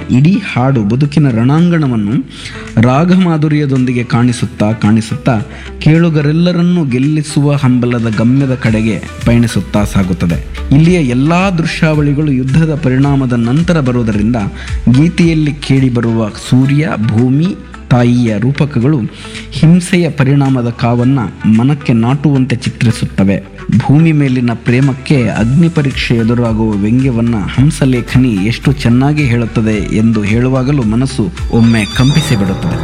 ಇಡೀ ಹಾಡು ಬದುಕಿನ ರಣಾಂಗಣವನ್ನು ರಾಗಮಾಧುರ್ಯದೊಂದಿಗೆ ಕಾಣಿಸುತ್ತಾ ಕಾಣಿಸುತ್ತಾ ಕೇಳುಗರೆಲ್ಲರನ್ನೂ ಗೆಲ್ಲಿಸುವ ಹಂಬಲದ ಗಮ್ಯದ ಕಡೆಗೆ ಪಯಣಿಸುತ್ತಾ ಸಾಗುತ್ತದೆ ಇಲ್ಲಿಯ ಎಲ್ಲಾ ದೃಶ್ಯಾವಳಿಗಳು ಯುದ್ಧದ ಪರಿಣಾಮದ ನಂತರ ಬರುವುದರಿಂದ ಗೀತೆಯಲ್ಲಿ ಕೇಳಿಬರುವ ಸೂರ್ಯ ಭೂಮಿ ತಾಯಿಯ ರೂಪಕಗಳು ಹಿಂಸೆಯ ಪರಿಣಾಮದ ಕಾವನ್ನ ಮನಕ್ಕೆ ನಾಟುವಂತೆ ಚಿತ್ರಿಸುತ್ತವೆ ಭೂಮಿ ಮೇಲಿನ ಪ್ರೇಮಕ್ಕೆ ಅಗ್ನಿ ಪರೀಕ್ಷೆ ಎದುರಾಗುವ ವ್ಯಂಗ್ಯವನ್ನ ಹಂಸಲೇಖನಿ ಎಷ್ಟು ಚೆನ್ನಾಗಿ ಹೇಳುತ್ತದೆ ಎಂದು ಹೇಳುವಾಗಲೂ ಮನಸ್ಸು ಒಮ್ಮೆ ಕಂಪಿಸಿ ಬಿಡುತ್ತದೆ